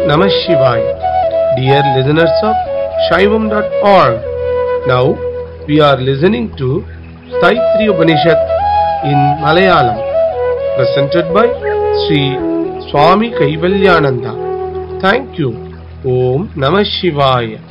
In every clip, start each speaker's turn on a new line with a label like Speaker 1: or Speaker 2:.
Speaker 1: Namah Shivaya. Dear listeners of Shaivam.org, now we are listening to Saitri Upanishad in Malayalam, presented by Sri Swami Kaivalyananda. Thank you. Om Namah Shivaya.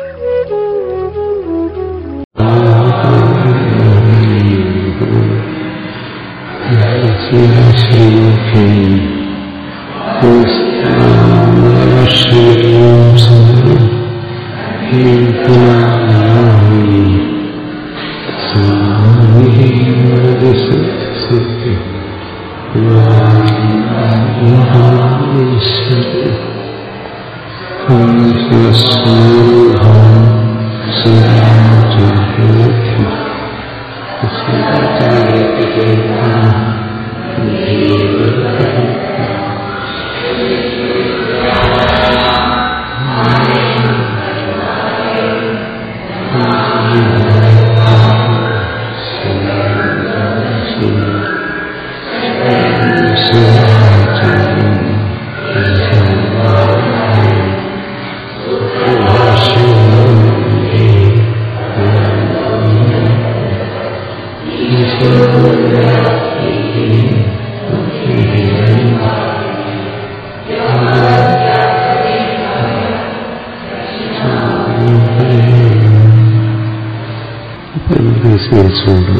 Speaker 2: സ്മരിച്ചുകൊണ്ട്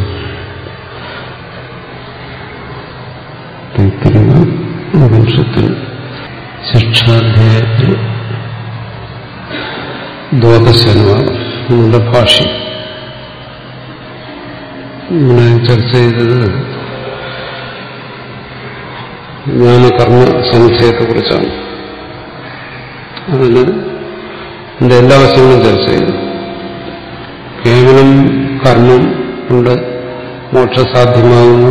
Speaker 2: തൈത്തിരിക ഉപനിഷത്തിൽ ശിക്ഷാധ്യായത്തിൽ ദ്വാദശനുവാദം നമ്മുടെ ഭാഷ്യം ഇവിടെ ചർച്ച ചെയ്തത് ജ്ഞാനകർമ്മ സമുച്ചയത്തെക്കുറിച്ചാണ് അതിന് എന്റെ എല്ലാ വശങ്ങളും ചർച്ച ചെയ്തു കേവലം കർമ്മം കൊണ്ട് മോക്ഷം സാധ്യമാകുന്നു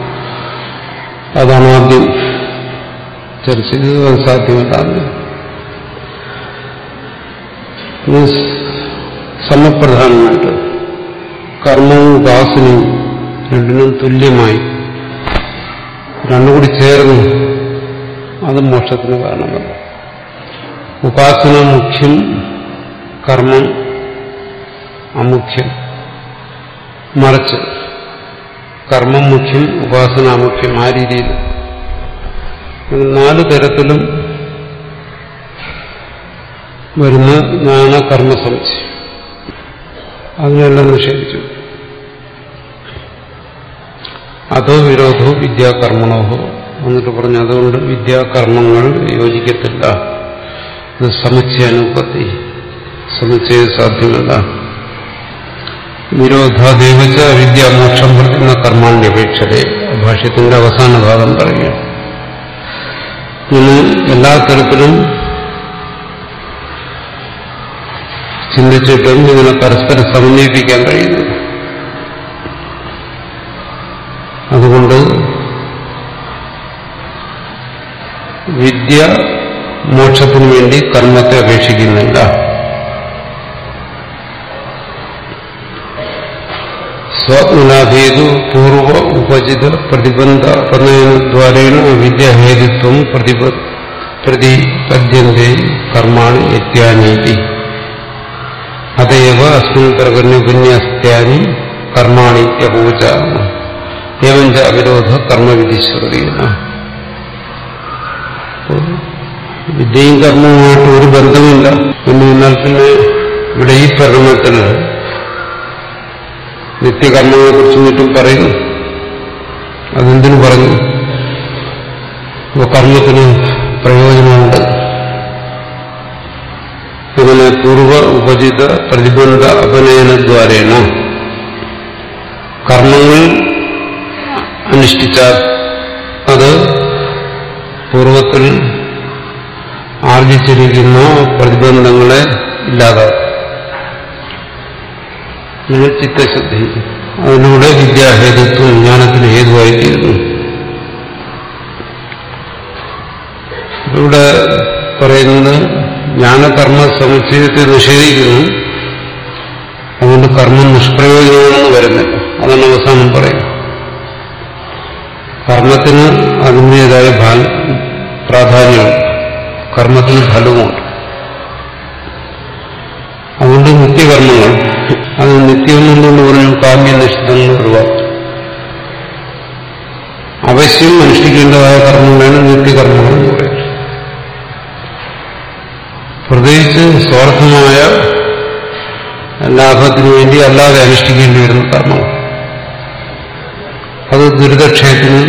Speaker 2: അതാണ് ആദ്യം ചർച്ച ചെയ്തത് അത് സാധ്യമല്ല പിന്നെ സമപ്രധാനമായിട്ട് കർമ്മവും ഉപാസനയും രണ്ടിനും തുല്യമായി രണ്ടും കൂടി ചേർന്ന് അത് മോക്ഷത്തിന് കാരണമല്ല ഉപാസന മുഖ്യം കർമ്മം അമുഖ്യം മറിച്ച് കർമ്മം മുഖ്യം ഉപാസന മുഖ്യം ആ രീതിയിൽ നാല് തരത്തിലും വരുന്ന ജ്ഞാന കർമ്മ സമുച്ചയം അതിനെല്ലാം നിഷേധിച്ചു അതോ വിരോധോ വിദ്യാകർമ്മണോഹോ എന്നിട്ട് പറഞ്ഞു അതുകൊണ്ട് വിദ്യാകർമ്മങ്ങൾ യോജിക്കത്തില്ല ഇത് സമുച്ചയ അനുപത്തി സമുച്ചയ സാധ്യമല്ല വിരോധാദേവച്ച വിദ്യാമോക്ഷം പ്രതി കർമാണ്യപേക്ഷതയെ ഭാഷ്യത്തിന്റെ അവസാന ഭാഗം പറയുകയാണ് ഇങ്ങനെ എല്ലാ തരത്തിലും ചിന്തിച്ചിട്ടും ഇതിനെ പരസ്പരം സമന്വയിപ്പിക്കാൻ കഴിയുന്നു അതുകൊണ്ട് വിദ്യ മോക്ഷത്തിനു വേണ്ടി കർമ്മത്തെ അപേക്ഷിക്കുന്നില്ല സ്വപ്നാഭേതു പൂർവ ഉപചിത പ്രതിബന്ധ പ്രനയനദ്വാരേണ വിദ്യാഹേതുത്വം പ്രതിപദ്യന്തെ കർമാണി യത്യാനീതി അതേവ അസ്മിൻ പ്രകടനോപന്യാസ്ത്യാനി കർമാണിത്യപൂജ ഏവഞ്ച അവിരോധ കർമ്മവിധിശ്രുതിയാണ് വിദ്യയും കർമ്മവുമായിട്ട് ഒരു ബന്ധമില്ല എന്ന് എന്നാൽ പിന്നെ ഇവിടെ ഈ പ്രകടനത്തിൽ നിത്യകർമ്മങ്ങളെ കുറിച്ചും മറ്റും പറയുന്നു അതെന്തിനു പറഞ്ഞു അപ്പോൾ കർമ്മത്തിന് പ്രയോജനമുണ്ട് അങ്ങനെ പൂർവ ഉപചിത പ്രതിബന്ധ അപനയനദ്വാരേണ കർമ്മങ്ങൾ അനുഷ്ഠിച്ചാൽ അത് പൂർവത്തിൽ ആർജിച്ചിരിക്കുന്ന പ്രതിബന്ധങ്ങളെ ഇല്ലാതാക്കും ചിത്തശുദ്ധി അതിലൂടെ വിദ്യാഹേതുത്വം ജ്ഞാനത്തിന് ഹേതുവായിത്തീരുന്നു ഇവിടെ പറയുന്നത് ജ്ഞാനകർമ്മ സമുച്ചയത്തെ നിഷേധിക്കുന്നു അതുകൊണ്ട് കർമ്മം നിഷ്പ്രയോജനമെന്ന് വരുന്നില്ല അതാണ് അവസാനം പറയും കർമ്മത്തിന് അതിൻ്റെതായ പ്രാധാന്യമുണ്ട് കർമ്മത്തിന് ഫലവുമുണ്ട് അതുകൊണ്ട് നിത്യകർമ്മങ്ങൾ അത് നിത്യം എന്നുകൊണ്ട് പറഞ്ഞു കാമ്യനിഷ്ഠങ്ങൾ ഒഴിവാക്കും അവശ്യം അനുഷ്ഠിക്കേണ്ടതായ കർമ്മങ്ങളാണ് നിത്യകർമ്മങ്ങൾ എന്ന് പറയുന്നത് പ്രത്യേകിച്ച് സ്വാർത്ഥമായ ലാഭത്തിനു വേണ്ടി അല്ലാതെ അനുഷ്ഠിക്കേണ്ടി വരുന്ന കർമ്മങ്ങൾ അത് ദുരിതക്ഷയത്തിന്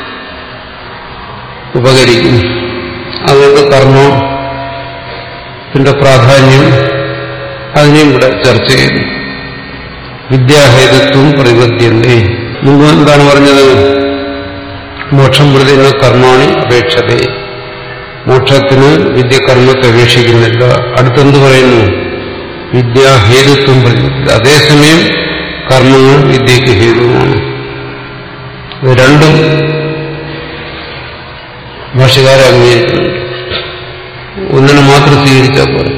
Speaker 2: ഉപകരിക്കും അതുകൊണ്ട് കർമ്മത്തിന്റെ പ്രാധാന്യം അതിനെയും ഇവിടെ ചർച്ച ചെയ്യുന്നു വിദ്യാഹേതത്വം പ്രതിപദ്യന്തേ മുമ്പ് എന്താണ് പറഞ്ഞത് മോക്ഷം പ്രതിന കർമാണി അപേക്ഷതേ മോക്ഷത്തിന് വിദ്യ കർമ്മത്തെ അപേക്ഷിക്കുന്നില്ല അടുത്തെന്ത് പറയുന്നു വിദ്യാഹേതുത്വം പ്രതിപദ്ധ്യത അതേസമയം കർമ്മങ്ങൾ വിദ്യയ്ക്ക് ഹേതുവാണ് ഇത് രണ്ടും ഭാഷകാരെ അംഗീകരിക്കുന്നുണ്ട് ഒന്നിനെ മാത്രം സ്വീകരിച്ചാൽ പോലെ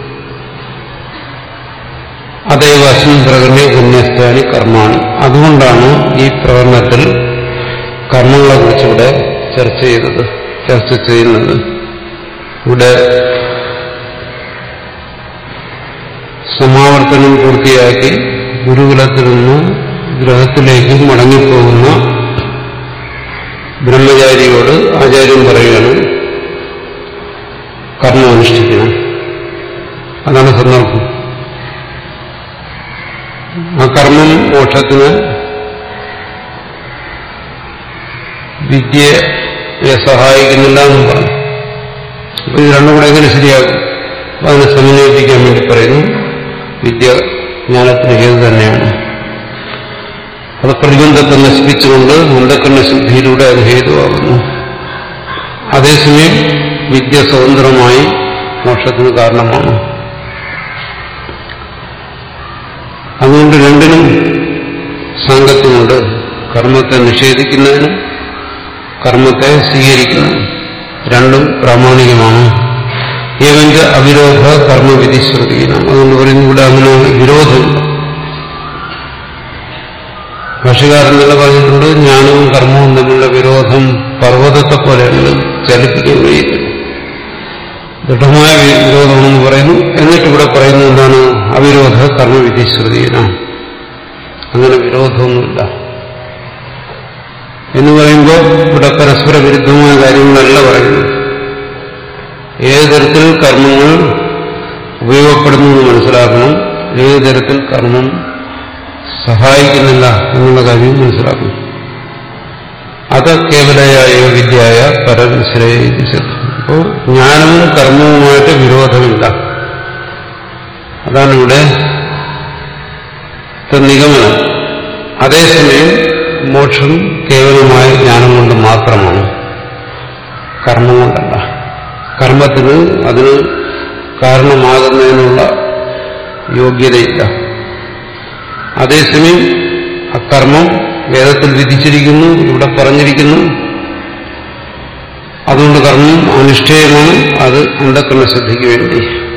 Speaker 2: അതേവ അസ്മിൻ പ്രകടനെ പുണ്യസ്ഥാനി കർമാണി അതുകൊണ്ടാണ് ഈ പ്രകടനത്തിൽ കർമ്മങ്ങളെ കുറിച്ച് ഇവിടെ ചർച്ച ചെയ്തത് ചർച്ച ചെയ്യുന്നത് ഇവിടെ സമാവർത്തനം പൂർത്തിയാക്കി ഗുരുകുലത്തിൽ നിന്ന് ഗ്രഹത്തിലേക്ക് മടങ്ങിപ്പോകുന്ന ബ്രഹ്മചാരിയോട് ആചാര്യൻ പറയുകയാണ് കർമ്മം അനുഷ്ഠിക്കണം അതാണ് സന്ദർഭം ആ കർമ്മം മോക്ഷത്തിന് വിദ്യയെ സഹായിക്കുന്നില്ല എന്നും പറഞ്ഞു അപ്പൊ ഇത് രണ്ടും കൂടെ എങ്ങനെ ശരിയാകും അപ്പൊ അതിനെ സമന്വയിപ്പിക്കാൻ വേണ്ടി പറയുന്നു വിദ്യ ജ്ഞാനത്തിന് ഹേതു തന്നെയാണ് അത് പ്രതിബന്ധത്തെ നശിപ്പിച്ചുകൊണ്ട് അന്ധക്കരണ ശുദ്ധിയിലൂടെ അത് ഹേതുവാകുന്നു അതേസമയം വിദ്യ സ്വതന്ത്രമായി മോക്ഷത്തിന് കാരണമാണ് അതുകൊണ്ട് രണ്ടിനും സാങ്കത്യമുണ്ട് കർമ്മത്തെ നിഷേധിക്കുന്നതിനും കർമ്മത്തെ സ്വീകരിക്കുന്നതിനും രണ്ടും പ്രാമാണികമാണ് ഏവഞ്ച അവിരോധ കർമ്മവിധി ശ്രുതിക്കണം അതുകൊണ്ട് പറയുന്നു ഇവിടെ അങ്ങനെ വിരോധമില്ല ഭാഷകാരൻ തന്നെ പറഞ്ഞിട്ടുണ്ട് ജ്ഞാനവും കർമ്മവും തമ്മിലുള്ള വിരോധം പർവ്വതത്തെ പോലെയാണ് ചലിപ്പിക്കാൻ കഴിയത്തില്ല ദൃഢമായ വിരോധമാണെന്ന് പറയുന്നു എന്നിട്ട് ഇവിടെ പറയുന്നത് എന്താണ് അവിരോധ കർമ്മവിധി ശ്രുതിയിന അങ്ങനെ വിരോധമൊന്നുമില്ല എന്ന് പറയുമ്പോൾ ഇവിടെ പരസ്പര വിരുദ്ധമായ കാര്യങ്ങളല്ല പറയുന്നു ഏത് തരത്തിൽ കർമ്മങ്ങൾ ഉപയോഗപ്പെടുന്നു എന്ന് മനസ്സിലാക്കണം ഏത് തരത്തിൽ കർമ്മം സഹായിക്കുന്നില്ല എന്നുള്ള കാര്യം മനസ്സിലാക്കണം അത് കേവലയായ വിദ്യയായ പരശ്രയ അപ്പോൾ ജ്ഞാനവും കർമ്മവുമായിട്ട് വിരോധമില്ല അതാണ് ഇവിടെ നിഗമനം അതേസമയം മോക്ഷം കേവലമായ ജ്ഞാനം കൊണ്ട് മാത്രമാണ് കർമ്മം കൊണ്ടല്ല കർമ്മത്തിന് അതിന് കാരണമാകുന്നതിനുള്ള യോഗ്യതയില്ല അതേസമയം അക്കർമ്മം വേദത്തിൽ വിധിച്ചിരിക്കുന്നു ഇവിടെ പറഞ്ഞിരിക്കുന്നു അതുകൊണ്ട് കർമ്മം അനുഷ്ഠേയമാണ് അത് അന്ധക്കരണ ശ്രദ്ധയ്ക്ക് വേണ്ടി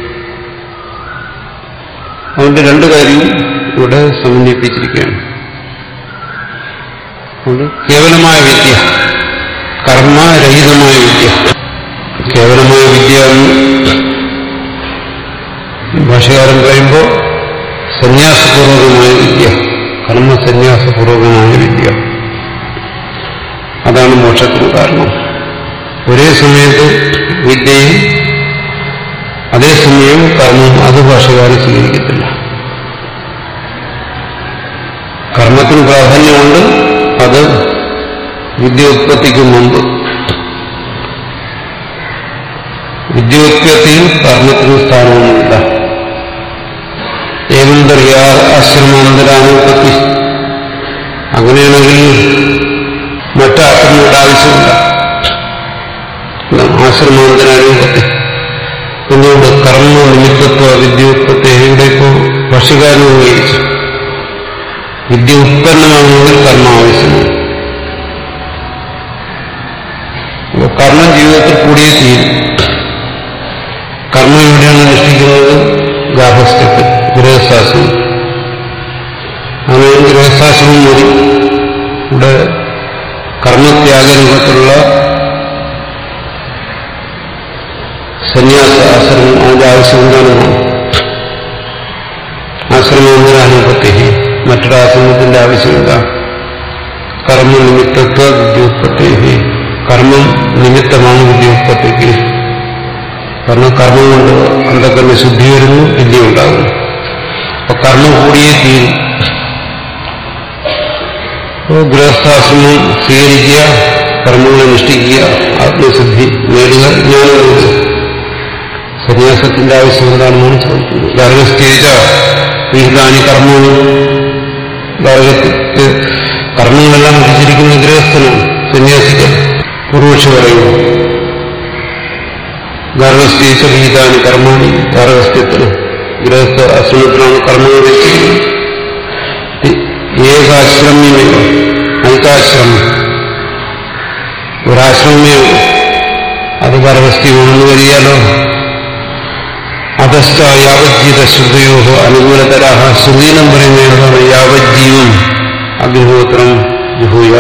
Speaker 2: അതുകൊണ്ട് രണ്ടു കാര്യവും ഇവിടെ സമന്വയിപ്പിച്ചിരിക്കുകയാണ് അതുകൊണ്ട് കേവലമായ വിദ്യ കർമ്മരഹിതമായ വിദ്യ കേവലമായ വിദ്യ എന്ന് ഭാഷകാരൻ പറയുമ്പോൾ സന്യാസപൂർവകമായ വിദ്യ കർമ്മസന്യാസപൂർവകമായ വിദ്യ അതാണ് മോക്ഷത്തിന് കാരണം ഒരേ സമയത്ത് വിദ്യയും അതേസമയം കർമ്മം അത് ഭാഷകാരൻ സ്വീകരിക്കത്തില്ല കർമ്മത്തിന് പ്രാധാന്യമുണ്ട് അത് വിദ്യോത്പത്തിക്ക് മുമ്പ് വിദ്യോത്പത്തിയിൽ കർമ്മത്തിന് സ്ഥാനമൊന്നുമില്ല ഏവന്തറിയാ ആശ്രമാന്തരാനുപത്തി അങ്ങനെയാണെങ്കിൽ മറ്റാശ്രമങ്ങളുടെ ആവശ്യമില്ല ആശ്രമാന്തരാനുപത്തി എന്തുകൊണ്ട് കർമ്മ നിമിത്തത്വ വിദ്യോത്പത്തി ഇവിടെ ഇപ്പോൾ ഭക്ഷ്യകാരൻ ഉപയോഗിച്ചു വിദ്യ ഉത്പന്നമാണെങ്കിൽ കർമ്മ ആവശ്യമാണ് അപ്പോൾ കർമ്മം ജീവിതത്തിൽ കൂടിയേ തീരും കർമ്മം എവിടെയാണ് അനുഷ്ഠിക്കുന്നത് ഗാർഹസ്ഥ്യത്തിൽ ഗൃഹസ്ഥാശ്രമം അങ്ങനെ ഗൃഹസ്ഥാശ്രമം മതി ഇവിടെ കർമ്മത്യാഗ രൂപത്തിലുള്ള സന്യാസ ആശ്രമം അതിന്റെ ആവശ്യം എന്താണെന്നാണ് ആശ്രമം എന്നൊരു അനുപത്തി മറ്റൊരു ആശ്രമത്തിന്റെ ആവശ്യമില്ല കർമ്മ നിമിത്തത്വ വിദ്യോത്പത്തി കർമ്മം നിമിത്തമാണ് വിദ്യോത്പത്തിക്ക് കാരണം കർമ്മം കൊണ്ട് അന്ധക്കരണ ശുദ്ധി വരുന്നു വിദ്യ ഉണ്ടാകുന്നു അപ്പൊ കർമ്മം കൂടിയേ തീരും അപ്പോൾ ഗൃഹസ്ഥാശ്രമം സ്വീകരിക്കുക കർമ്മങ്ങൾ അനുഷ്ഠിക്കുക ആത്മശുദ്ധി നേടുക ജ്ഞാനം നേടുക സന്യാസത്തിന്റെ ആവശ്യം എന്താണെന്നാണ് ചോദിക്കുന്നത് ഗർഭസ്ഥിതിച്ച വിഹിതാനി കർമ്മങ്ങൾ ഗർഭത്തിൽ കർമ്മങ്ങളെല്ലാം വിധിച്ചിരിക്കുന്ന ഗൃഹസ്ഥനാണ് സന്യാസിക്ക് പൂർവക്ഷ പറയുന്നു ഗർഭസ്ഥിതിച്ച വിഹിതാനി കർമ്മങ്ങൾ ഗർഭസ്ഥ്യത്തിന് ഗൃഹസ്ഥ ആശ്രമത്തിലാണ് കർമ്മങ്ങൾ വെച്ചിരിക്കുന്നത് ഏകാശ്രമ്യമേ ഐകാശ്രമം ഒരാശ്രമമേ ഉള്ളൂ അത് ഗർഭസ്ഥിതമാണെന്ന് വരികയാലോ അധസ്ഥ യാവജ്ജീത ശ്രുതയോ അനുകൂലതരാഹ ശ്രുതീനം പറയുന്നതാണ് യാവജ്ജീവം അഗ്നിഹോത്രം ജുഹൂയ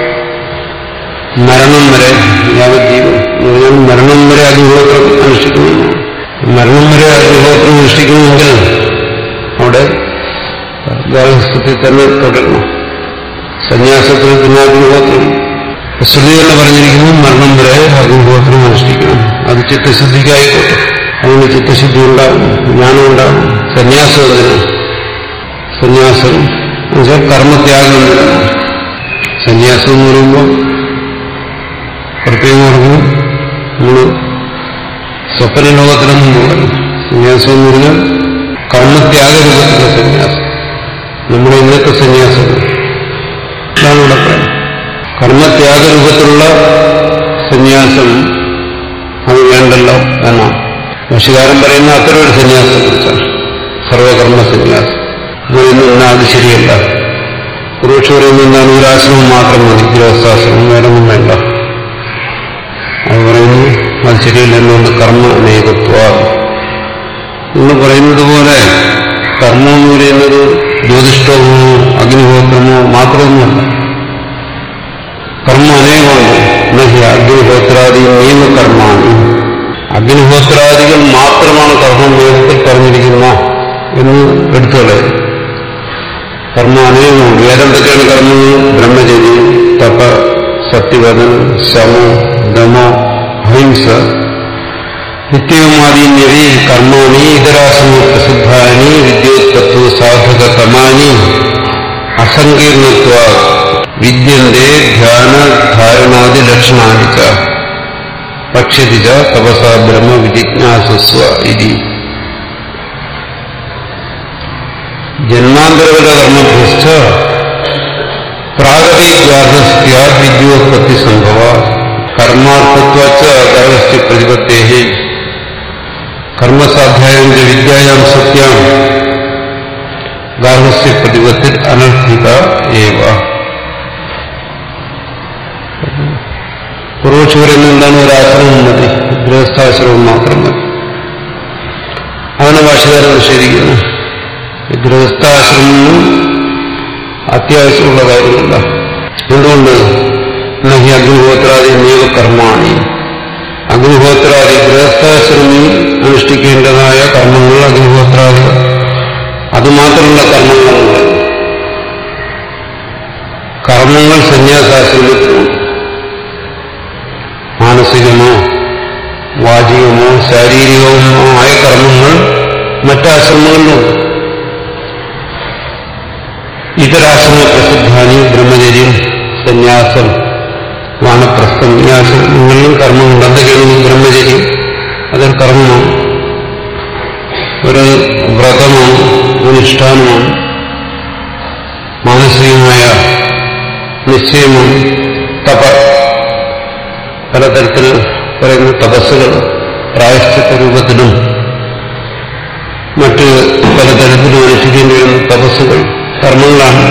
Speaker 2: മരണം വരെ യാവജ്ജീവം എന്ന് പറഞ്ഞാൽ മരണം വരെ അഗ്നിഹോത്രം അനുഷ്ഠിക്കുന്നു മരണം വരെ അഗ്നിഹോത്രം അനുഷ്ഠിക്കുമെങ്കിൽ അവിടെ ഗാർഹസ്ഥത്തിൽ തന്നെ തുടരണം സന്യാസത്തിൽ പിന്നെ അഗ്നിഹോത്രം ശ്രുതി എന്ന് പറഞ്ഞിരിക്കുന്നു മരണം വരെ അഗ്നിഹോത്രം അനുഷ്ഠിക്കണം അത് ചിത്തശുദ്ധിക്കായിക്കോട്ടെ അതിന് ചിത്തശുദ്ധി ഉണ്ടാകും ജ്ഞാനം ഉണ്ടാകും സന്യാസം എന്തിന് സന്യാസം എന്നുവെച്ചാൽ കർമ്മത്യാഗം എന്തിനാണ് സന്യാസം എന്ന് പറയുമ്പോൾ പ്രത്യേകം പറഞ്ഞു നമ്മൾ സ്വപ്ന ലോകത്തിലൊന്നും പോകണം സന്യാസം എന്ന് പറഞ്ഞാൽ കർമ്മത്യാഗ രൂപത്തിലുള്ള സന്യാസം നമ്മുടെ ഇന്നത്തെ സന്യാസം ഇതാണ് ഇവിടെ പറയുന്നത് കർമ്മത്യാഗ രൂപത്തിലുള്ള സന്യാസം അത് വേണ്ടല്ലോ എന്നാണ് ഭാഷകാരൻ പറയുന്ന അത്തരം ഒരു സന്യാസത്തെ കുറിച്ചാണ് സർവകർമ്മ സന്യാസം പറയുന്നു എന്നാൽ അത് ശരിയല്ല പുരുഷ പറയുന്ന എന്താണ് ഒരു ആശ്രമം മാത്രം മതി ഗൃഹസ്ഥാശ്രമം വേറൊന്നും വേണ്ട അത് പറയുന്നു അത് ശരിയല്ല എന്തുകൊണ്ട് കർമ്മ അനേകത്വ എന്ന് പറയുന്നത് പോലെ കർമ്മം എന്ന് പറയുന്നത് ജ്യോതിഷ്ടമോ അഗ്നിഹോത്രമോ മാത്രമൊന്നുമല്ല കർമ്മ അനേകമുണ്ട് എന്നുവെച്ചാൽ അഗ്നിഹോത്രാദി നിയമകർമാണ് അഗ്നിഹോത്രാദികൾ മാത്രമാണ് കർമ്മം വേദത്തിൽ പറഞ്ഞിരിക്കുന്ന എന്ന് എടുത്തുകളയും കർമ്മ അനേകമുണ്ട് വേറെന്തൊക്കെയാണ് കർമ്മങ്ങൾ ബ്രഹ്മചര്യം തപ സത്യവദനം ശമോ ദമ അഹിംസ നിത്യവുമാദീന്യവി കർമാണി ഇതരാസമ പ്രസിദ്ധാനി വിദ്യോത്പത്തു സാധകതമാനി അസങ്കീർണത്വ വിദ്യന്റെ ധ്യാന ധാരണാദി ലക്ഷണാനി ച പക്ഷതി ച തപസ ബ്രഹ്മ വിജിജ്ഞാസസ്വ ഇതി ജന്മാന്തരകല കർമ്മഭ്യശ്ച പ്രാഗതിഗ്രാഹസ്യാദ് വിദ്യോത്പത്തി സംഭവ കർമാർത്ഥത്വച്ച ഗർഭസ്ഥ പ്രതിപത്തേ കർമ്മസാധ്യായം വിദ്യായാം സത്യം ഗാർഹസ്യ പ്രതിപത്തിൽ അനർത്ഥിക ഏവ പുറോക്ഷ പറയുന്ന എന്താണ് ഒരു ആശ്രമം മതി ഗൃഹസ്ഥാശ്രമം മാത്രം മതി അതാണ് ഭാഷകാരൻ നിഷേധിക്കുന്നത് ഗൃഹസ്ഥാശ്രമം അത്യാവശ്യമുള്ള കാര്യമല്ല എന്തുകൊണ്ട് നഹി അഗ്നിഹോത്രാദി നിയമകർമാണി അഗ്നിഹോത്രാദി ഗൃഹസ്ഥാശ്രമി അനുഷ്ഠിക്കേണ്ടതായ കർമ്മങ്ങൾ അഗ്നിഹോത്രാദി അതുമാത്രമുള്ള കർമ്മങ്ങളുണ്ട് കർമ്മങ്ങൾ സന്യാസാശ്രമത്തിലുണ്ട് മാനസികമോ വാചികമോ ശാരീരികമോ ആയ കർമ്മങ്ങൾ മറ്റാശ്രമങ്ങളിലുണ്ട് ഇതരാശ്രമ പ്രസിദ്ധാനി ബ്രഹ്മചര്യം സന്യാസം വാനപ്രസ്ഥം ഈ ആശ്രമങ്ങളിലും കർമ്മമുണ്ട് എന്തൊക്കെയാണ് ബ്രഹ്മചര്യം അതൊരു കർമ്മമാണ് ഒരു വ്രതമാണ് അനുഷ്ഠാനമാണ് മാനസികമായ നിശ്ചയമാണ് തപ പലതരത്തിൽ പറയുന്ന തപസ്സുകൾ പ്രായശ്ചിത്ത രൂപത്തിലും മറ്റ് പലതരത്തിലും അനുഷ്ഠിക്കേണ്ടി വരുന്ന തപസ്സുകൾ കർമ്മങ്ങളാണ്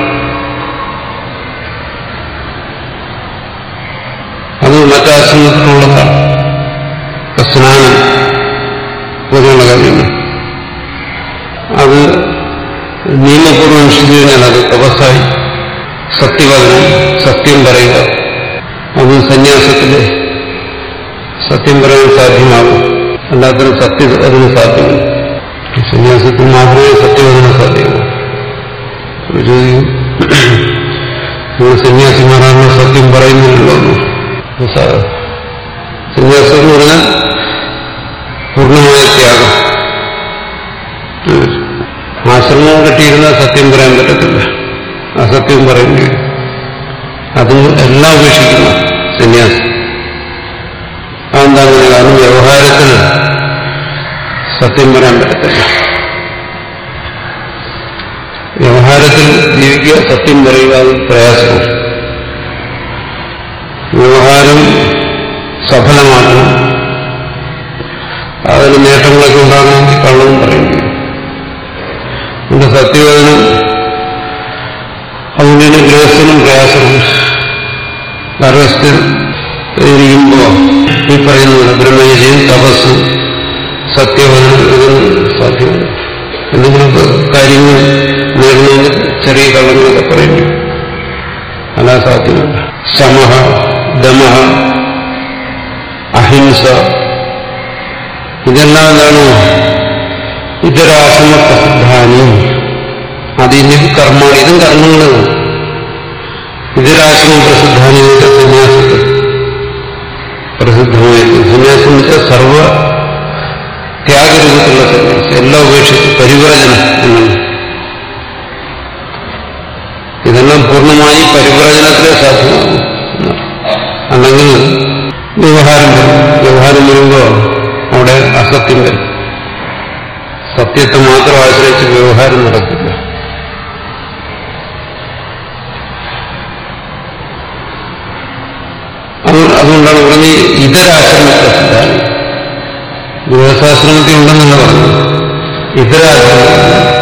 Speaker 2: അത് മറ്റാശ്രമത്തിലുള്ളതാണ് സ്നാനം പോലെയുള്ള കാര്യങ്ങൾ അത് നിയമപൂർവ്വം അനുഷ്ഠിച്ചു കഴിഞ്ഞാൽ അത് തപസ്സായി സത്യവചനം സത്യം പറയുക അത് സന്യാസത്തിൽ സത്യം പറയാൻ സാധ്യമാകും എല്ലാത്തിനും സത്യവചനം സാധ്യമല്ല സന്യാസത്തിൽ മാത്രമേ സത്യവചനം സാധ്യമുള്ളൂ ഒരു ചോദിക്കും നിങ്ങൾ സന്യാസിമാരാണോ സത്യം പറയുന്നില്ലല്ലോ എന്ന്. അപ്പൊ സാ- സന്യാസം എന്ന് പറഞ്ഞാൽ പൂർണ്ണമായ ത്യാഗം ഉം. ആശ്രമം കെട്ടിയിരുന്നാൽ സത്യം പറയാൻ പറ്റത്തില്ല അസത്യം പറയേണ്ടി വരും അത് എല്ലാം ഉപേക്ഷിക്കുന്ന സന്യാസം അതെന്താ അങ്ങനെ കാരണം വ്യവഹാരത്തിൽ സത്യം പറയാൻ പറ്റത്തില്ല വ്യവഹാരത്തിൽ ജീവിക്കുക സത്യം പറയുക അത് പ്രയാസമാണ് വ്യവഹാരം സഫലമാക്കണം അതിന് നേട്ടങ്ങളൊക്കെ ഉണ്ടാകണമെങ്കിൽ കള്ളവും പറയേണ്ടി വരും അതുകൊണ്ട് സത്യവേദനം അതുകൊണ്ട് തന്നെ ഗൃഹസ്ഥനും പ്രയാസമാണ് ഗർഭസ്ഥൻ ഇരിക്കുമ്പോ ഈ പറയുന്നത് ബ്രഹ്മചര്യം തപസ് സത്യവചനം ഇതൊന്നും സാധ്യമല്ല എന്തെങ്കിലുമൊക്കെ കാര്യങ്ങൾ നേടണമെങ്കിൽ ചെറിയ കള്ളങ്ങളൊക്കെ പറയേണ്ടി വരും. അല്ലാതെ സാധ്യമല്ല ശമഹ ദമഹ അഹിംസ ഇതെല്ലാം എന്താണ് ഇതരാസമ പ്രസിദ്ധാനി അതിന് കർമ്മ ഇതും കർമ്മങ്ങളാണ് ഇതരാശ്രമം പ്രസിദ്ധാനിയുടെ സന്യാസത്തിൽ പ്രസിദ്ധമായിട്ട് സന്യാസം എന്ന് വെച്ചാൽ സർവ ത്യാഗരൂപത്തിലുള്ള സന്യാസം എല്ലാം ഉപേക്ഷിച്ച് പരിവ്രജനം എന്നാണ് ഇതെല്ലാം പൂർണ്ണമായി പരിവ്രജനത്തിലെ സാധ്യമാകും അല്ലെങ്കിൽ വ്യവഹാരം വരും വ്യവഹാരം വരുമ്പോൾ അവിടെ അസത്യം വരും സത്യത്തെ മാത്രം ആശ്രയിച്ച് വ്യവഹാരം നടക്കില്ല അത് അതുകൊണ്ടാണ് പറഞ്ഞ് ഇതരാശ്രമ പ്രസിദ്ധാനം ഗൃഹസ്ഥാശ്രമത്തിൽ ഉണ്ടെന്നല്ല പറഞ്ഞു ഇതരാശ്രമം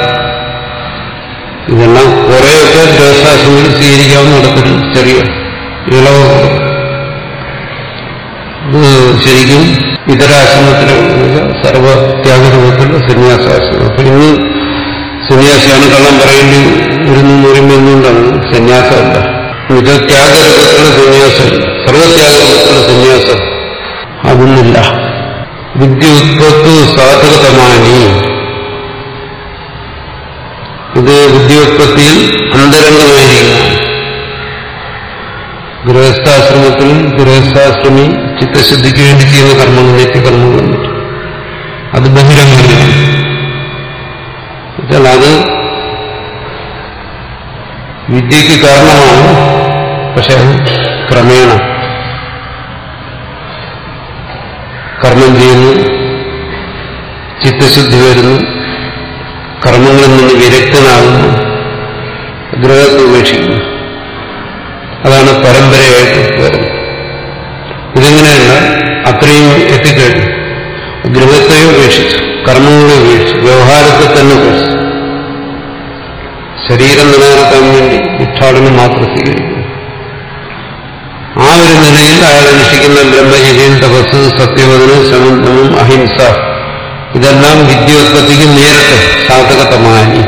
Speaker 2: ഇതെല്ലാം കുറേയൊക്കെ ഗൃഹസ്ഥാശ്രമത്തിൽ സ്വീകരിക്കാവുന്ന നടത്തിട്ട് ചെറിയ ഇളവ് ഇത് ശരിക്കും ഇതരാശ്രമത്തിലെ സർവത്യാഗരൂപത്തിലുള്ള സന്യാസാശ്രമം അപ്പൊ ഇന്ന് സന്യാസിയാണ് കള്ളം പറയേണ്ടി വരുന്നു എന്ന് പറയുമ്പോൾ എന്തുകൊണ്ടാണ് സന്യാസമല്ല ഇത് ത്യാഗരൂപത്തിലുള്ള സന്യാസമല്ല സർവത്യാഗരൂപത്തിലുള്ള സന്യാസം അതൊന്നില്ല വിദ്യ ഉത്പത്തു സാധകതമാനി ഇത് ബുദ്ധിയോത്പത്തിയിൽ അന്തരംഗമായിരിക്കുന്നു ഗൃഹസ്ഥാശ്രമത്തിൽ ഗൃഹസ്ഥാശ്രമി ചിത്തശുദ്ധിക്ക് വേണ്ടി ചെയ്യുന്ന കർമ്മങ്ങൾ നിത്യകർമ്മങ്ങൾ എന്നിട്ട് അത് ബഹിരംഗമാണ് എന്നാൽ അത് വിദ്യക്ക് കാരണമാണ് പക്ഷെ അത് ക്രമേണ കർമ്മം ചെയ്യുന്നു ചിത്തശുദ്ധി വരുന്നു കർമ്മങ്ങളിൽ നിന്ന് വിരക്തനാകുന്നു ഗ്രഹത്തെ ഉപേക്ഷിക്കുന്നു അതാണ് പരമ്പരയായിട്ട് വരുന്നത് ഇതെങ്ങനെയല്ല അത്രയും എത്തിക്കഴിഞ്ഞു ഗൃഹത്തെ ഉപേക്ഷിച്ചു കർമ്മങ്ങളെ ഉപേക്ഷിച്ചു വ്യവഹാരത്തെ തന്നെ ഉപേക്ഷിച്ചു ശരീരം നിലനിർത്താൻ വേണ്ടി ഭിക്ഷാടനം മാത്രം സ്വീകരിക്കുന്നു ആ ഒരു നിലയിൽ അയാൾ അനുഷ്ഠിക്കുന്ന ബ്രഹ്മചര്യം തപസ് സത്യവദനം ശമന്തവും അഹിംസ ഇതെല്ലാം വിദ്യോത്പത്തിക്ക് നേരിട്ട് സാധകതമായി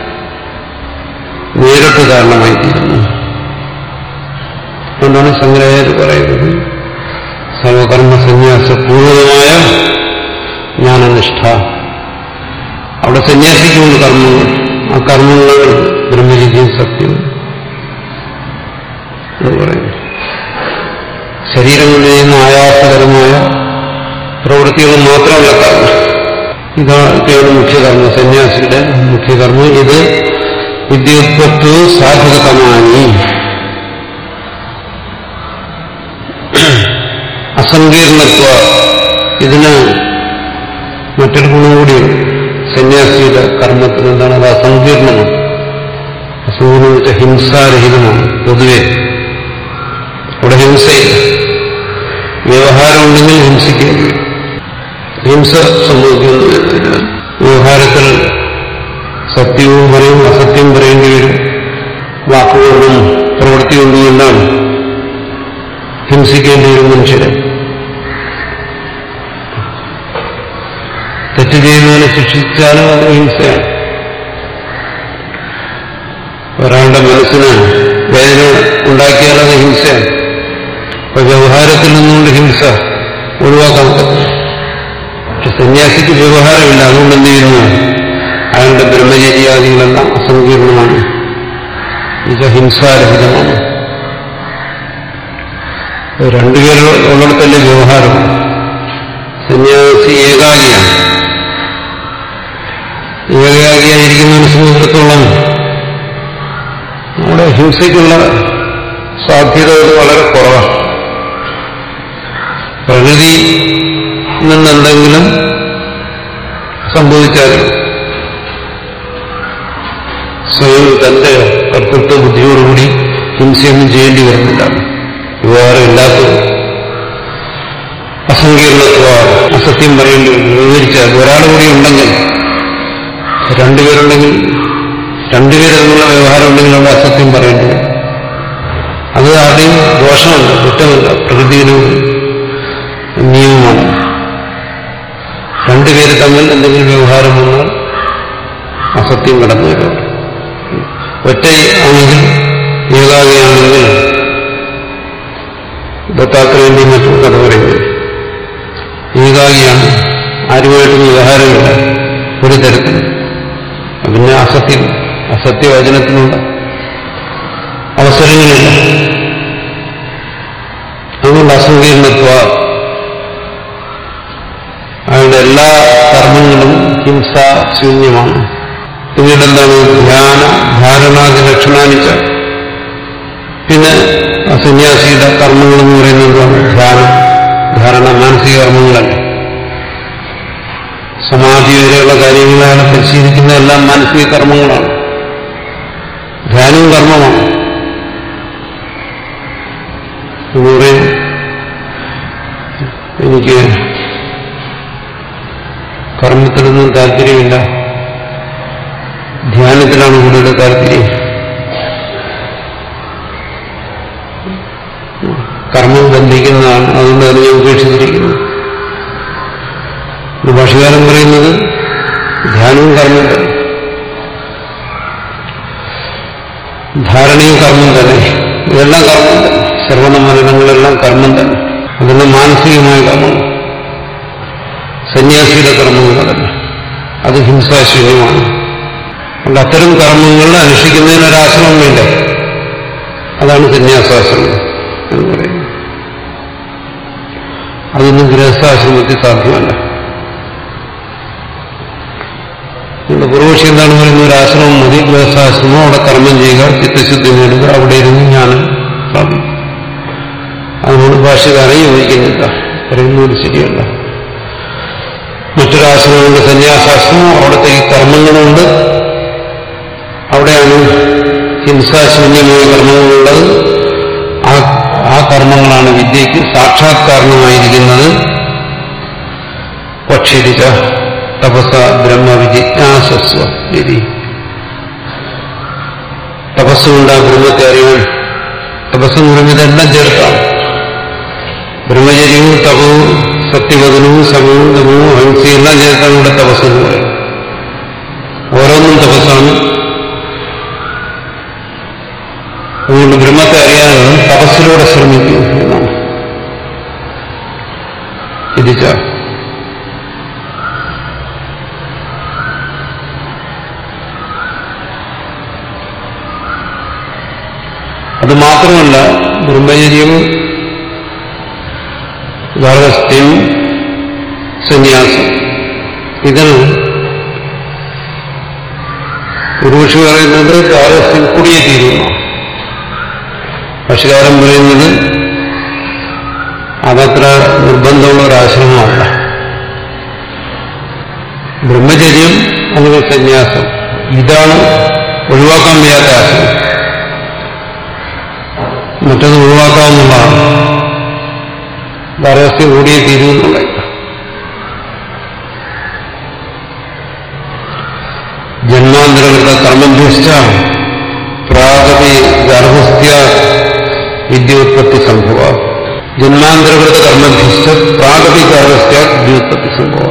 Speaker 2: നേരിട്ട് കാരണമായി തീരുന്നു എന്നാണ് ശങ്കരാചാര്യ പറയുന്നത് സർവകർമ്മ സന്യാസ പൂർണ്ണമായ ജ്ഞാനനിഷ്ഠ അവിടെ സന്യാസിക്കുന്നുണ്ട് കർമ്മങ്ങൾ ആ കർമ്മങ്ങൾ ബ്രഹ്മചര്യം സത്യം എന്ന് പറയുന്നു ശരീരം കൊണ്ട് ചെയ്യുന്ന ആയാസകരമായ പ്രവൃത്തികൾ മാത്രമല്ല കർമ്മം ഇതൊക്കെയാണ് മുഖ്യകർമ്മം സന്യാസിയുടെ മുഖ്യകർമ്മം ഇത് വിദ്യോത്പത്തു സാധകതമായി അസങ്കീർണത്വ ഇതിന് മറ്റൊരു ഗുണം കൂടിയുണ്ട് സന്യാസിയുടെ കർമ്മത്തിന് എന്താണ് അത് അസങ്കീർണമാണ് അസങ്കീർണം വെച്ചാൽ ഹിംസാരഹിതമാണ് പൊതുവെ അവിടെ ഹിംസയില്ല വ്യവഹാരം ഉണ്ടെങ്കിൽ ഹിംസിക്കേണ്ടി വരും ഹിംസ സംഭവിക്കുന്നു വ്യവഹാരത്തിൽ സത്യവും പറയും അസത്യം പറയേണ്ടി വരും വാക്കുകൊണ്ടും പ്രവൃത്തി കൊണ്ടും എല്ലാം ഹിംസിക്കേണ്ടി വരും മനുഷ്യരെ തെറ്റ് ചെയ്യുന്നതിനെ ശിക്ഷിച്ചാലും അത് ഹിംസയാണ് ഒരാളുടെ മനസ്സിന് വേദന ഉണ്ടാക്കിയാൽ അത് ഹിംസയാണ് അപ്പൊ വ്യവഹാരത്തിൽ നിന്നുകൊണ്ട് ഹിംസ ഒഴിവാക്കാൻ പറ്റില്ല പക്ഷെ സന്യാസിക്ക് വ്യവഹാരമില്ല അതുകൊണ്ട് എന്ത് ചെയ്യുന്നു അയാളുടെ ബ്രഹ്മചര്യാദികളെല്ലാം അസങ്കീർണമാണ് ഇത് ഹിംസാരഹിതമാണ് രണ്ടുപേരും ഉള്ളിടത്തല്ലേ വ്യവഹാരം സന്യാസി ഏകാഗിയാണ് ഏകാഗിയായിരിക്കുന്നതിനെ സംബന്ധിച്ചിടത്തോളം നമ്മുടെ ഹിംസയ്ക്കുള്ള സാധ്യതകൾ വളരെ കുറവാണ് പ്രകൃതി നിന്നെന്തെങ്കിലും സംഭവിച്ചാലും സ്വയം തന്റെ കർത്തൃത്വ ബുദ്ധിയോടുകൂടി ഹിംസയൊന്നും ചെയ്യേണ്ടി വരുന്നില്ല വിവാഹമില്ലാത്തത് അസങ്കീർണത്വ അസത്യം പറയേണ്ടി വരും വിവരിച്ചാൽ ഒരാൾ കൂടി ഉണ്ടെങ്കിൽ രണ്ടുപേരുണ്ടെങ്കിൽ രണ്ടുപേര് തമ്മിലുള്ള വ്യവഹാരം ഉണ്ടെങ്കിൽ അവിടെ അസത്യം പറയേണ്ടി വരും അത് ആദ്യം ദോഷമല്ല കുറ്റമല്ല പ്രകൃതിയിലെ നിയമമാണ് രണ്ടുപേര് തമ്മിൽ എന്തെങ്കിലും വ്യവഹാരം വന്നാൽ അസത്യം കടന്നു വരും ഒറ്റ ആണെങ്കിൽ ഏകാഗിയാണെങ്കിൽ ദത്താത്രേന്റെ മറ്റും കഥ പറയുന്നത് ഏകാഗിയാണ് ആരുമായിട്ടും വ്യവഹാരമില്ല ഒരു തരത്തിൽ പിന്നെ അസത്യം അസത്യവചനത്തിനുള്ള അവസരങ്ങളില്ല അതുകൊണ്ട് അസങ്കീർണത്വ അയാളുടെ എല്ലാ കർമ്മങ്ങളും ഹിംസാശൂന്യമാണ് പിന്നീട് എന്താണ് ധ്യാന ധാരണാദി ലക്ഷണാനിച്ച പിന്നെ ആ സന്യാസിയുടെ കർമ്മങ്ങൾ എന്ന് പറയുന്നത് എന്താണ് ധ്യാനം ധാരണ മാനസിക കർമ്മങ്ങളല്ല സമാധി വരെയുള്ള കാര്യങ്ങളാണ് പരിശീലിക്കുന്ന എല്ലാം മാനസിക കർമ്മങ്ങളാണ് ധ്യാനവും കർമ്മമാണ് എന്ന് പറയും എനിക്ക് കർമ്മത്തിലൊന്നും താല്പര്യമില്ല ധ്യാനത്തിലാണ് കൂടുതൽ താല്പര്യം കർമ്മം ബന്ധിക്കുന്നതാണ് അതുകൊണ്ട് അത് ഞാൻ ഉപേക്ഷിച്ചിരിക്കുന്നു ഭാഷകാരൻ പറയുന്നത് ധ്യാനവും കർമ്മം തന്നെ ധാരണയും കർമ്മം തന്നെ ഇതെല്ലാം കർമ്മം തന്നെ ശ്രവണ മരണങ്ങളെല്ലാം കർമ്മം തന്നെ അതെല്ലാം മാനസികമായ കർമ്മം സന്യാസിയുടെ കർമ്മങ്ങളല്ല അത് ഹിംസാശൂന്യമാണ് അതുകൊണ്ട് അത്തരം കർമ്മങ്ങൾ അനുഷ്ഠിക്കുന്നതിന് ഒരാശ്രമം വേണ്ട അതാണ് സന്യാസാശ്രമം എന്ന് പറയുന്നത് അതൊന്നും ഗൃഹസ്ഥാശ്രമത്തിൽ സാധ്യമല്ല അതുകൊണ്ട് പൂർവക്ഷി എന്താണ് പറയുന്നത് ഒരു ആശ്രമം മതി ഗൃഹസ്ഥാശ്രമം അവിടെ കർമ്മം ചെയ്യുക ചിത്തശുദ്ധി നേടുക അവിടെ ഇരുന്ന് ജ്ഞാനം പ്രാപിക്കും അതിനോട് ഭാഷകാരൻ യോജിക്കുന്നില്ല പറയുന്നത് ശരിയല്ല മറ്റൊരാശ്രമമുണ്ട് സന്യാസാശ്രമം അവിടുത്തെ ഈ കർമ്മങ്ങളുണ്ട് അവിടെയാണ് ഹിംസാശൂന്യമായ കർമ്മങ്ങളുള്ളത് ആ ആ കർമ്മങ്ങളാണ് വിദ്യയ്ക്ക് സാക്ഷാത്കാരണമായിരിക്കുന്നത് പക്ഷിരിച്ച തപസ ബ്രഹ്മവിജിജ്ഞാസസ്വ വിധി തപസ്സുകൊണ്ട് ആ ബ്രഹ്മത്തെ അറിയാൻ തപസ്സെന്ന് പറയുമ്പോൾ ഇതെല്ലാം ചേർത്താണ് ബ്രഹ്മചര്യവും തപവും സത്യവദനവും സമവും ദമവും അഹിംസയും എല്ലാം ചേർത്താണ് ഇവിടെ തപസ് എന്ന് പറയുന്നത് ഓരോന്നും തപസ്സാണ് അതുകൊണ്ട് ബ്രഹ്മത്തെ അറിയാൻ തപസ്സിലൂടെ ശ്രമിക്കും എന്നാണ് ചിന്തിച്ച അത് മാത്രമല്ല ബ്രഹ്മചര്യം ഗാർഹസ്ഥ്യം സന്യാസം ഇതിൽ പുരുഷ പറയുന്നത് ഗാർഹസ്ഥ്യം കൂടിയേ തീരുന്നു ഭക്ഷ്യകാരൻ പറയുന്നത് അതത്ര നിർബന്ധമുള്ള ഒരാശ്രമമല്ല ബ്രഹ്മചര്യം അല്ലെങ്കിൽ സന്യാസം ഇതാണ് ഒഴിവാക്കാൻ വയ്യാത്ത ആശ്രമം മറ്റത് ഒഴിവാക്കാവുന്നതാണ് ധാരാസ്യം കൂടിയേ തീരുമെന്നുള്ള ജന്മാന്തരങ്ങളുടെ കർമ്മഭ്യഷ്ട പ്രാഗതി ഗർഭസ്ഥ്യ വിദ്യോത്പത്തി സംഭവ ജന്മാന്തരകൃത കർമ്മഭ്യഷ്ട പ്രാഗതി ഗർഭസ്ഥ്യ വിദ്യോത്പത്തി സംഭവ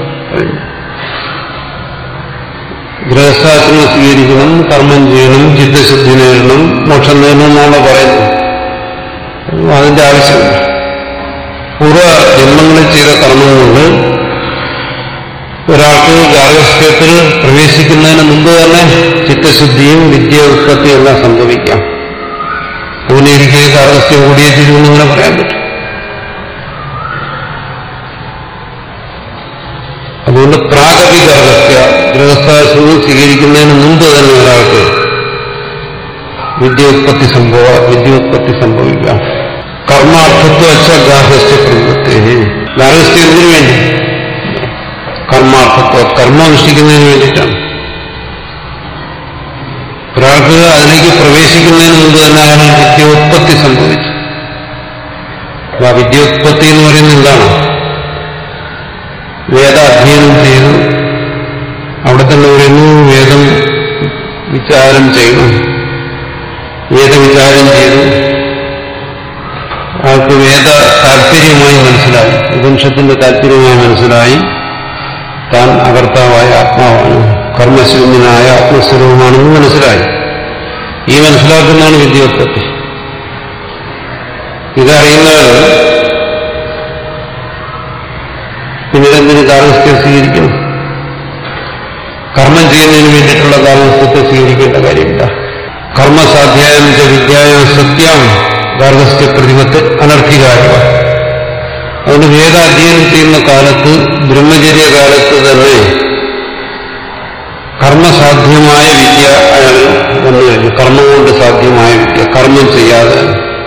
Speaker 2: ഗൃഹസ്ഥാശ്രമം സ്വീകരിക്കണം കർമ്മം ചെയ്യണം ചിത്തശുദ്ധി നേടണം മോക്ഷം നേടണം എന്നാണ് പറയുന്നത് അതിന്റെ ആവശ്യമില്ല പൂർവ്വ ജന്മങ്ങളിൽ ചെയ്ത കർമ്മം കൊണ്ട് ഒരാൾക്ക് ഗാർഹസ്ഥ്യത്തിൽ പ്രവേശിക്കുന്നതിന് മുമ്പ് തന്നെ ചിത്തശുദ്ധിയും വിദ്യ ഉത്പത്തിയും എല്ലാം സംഭവിക്കാം അങ്ങനെ ഇരിക്കെ ഗാർഹസ്ഥ്യം കൂടിയേ തീരുമെന്നിങ്ങനെ പറയാൻ പറ്റും അതുകൊണ്ട് പ്രാഗതി ഗർഭസ്യ ഗൃഹസ്ഥാശ്രമം സ്വീകരിക്കുന്നതിന് മുമ്പ് തന്നെ ഒരാൾക്ക് വിദ്യോത്പത്തി സംഭവ വിദ്യോത്പത്തി സംഭവിക്കാം കർമാർത്ഥത്വ അച്ഛ ഗാർഹസ്ഥ്യ പ്രവൃത്തി ഗാർഹസ്ഥ്യം എന്തിനു വേണ്ടി കർമാർത്ഥത്വ കർമ്മം അനുഷ്ഠിക്കുന്നതിന് വേണ്ടിയിട്ടാണ് ഒരാൾക്ക് അതിലേക്ക് പ്രവേശിക്കുന്നതിന് മുമ്പ് തന്നെ അയാൾ വിദ്യോത്പത്തി സംഭവിച്ചു അപ്പൊ ആ വിദ്യോത്പത്തി എന്ന് പറയുന്നത് എന്താണ് വേദ അധ്യയനം ചെയ്തു അവിടെ തന്നെ പറയുന്നു വേദം വിചാരം ചെയ്യണം വേദവിചാരം ചെയ്തു ആൾക്ക് വേദ താല്പര്യമായി മനസ്സിലായി ഉപനിഷത്തിന്റെ താല്പര്യമായി മനസ്സിലായി താൻ അകർത്താവായ ആത്മാവാണ് കർമ്മശൂന്യനായ ആത്മസ്വരൂപമാണെന്ന് മനസ്സിലായി ഈ മനസ്സിലാക്കുന്നതാണ് വിദ്യോത്പത്തി ഇതറിയുന്നവർ പിന്നീടെന്തിന് ഗാർഹസ്ഥ്യം സ്വീകരിക്കണം കർമ്മം ചെയ്യുന്നതിന് വേണ്ടിയിട്ടുള്ള ഗാർഹസ്ഥ്യത്തെ സ്വീകരിക്കേണ്ട കാര്യമില്ല കർമ്മസാധ്യായം ച വിദ്യായം സത്യം ഗാർഹസ്ഥ്യ പ്രതിപത്ത് അനർത്ഥികാര്യ അതുകൊണ്ട് വേദാധ്യയനം ചെയ്യുന്ന കാലത്ത് ബ്രഹ്മചര്യ കാലത്ത് തന്നെ കർമ്മസാധ്യമായ വിദ്യ അയാൾ വന്നു കഴിഞ്ഞു കർമ്മം കൊണ്ട് സാധ്യമായ വിദ്യ കർമ്മം ചെയ്യാതെ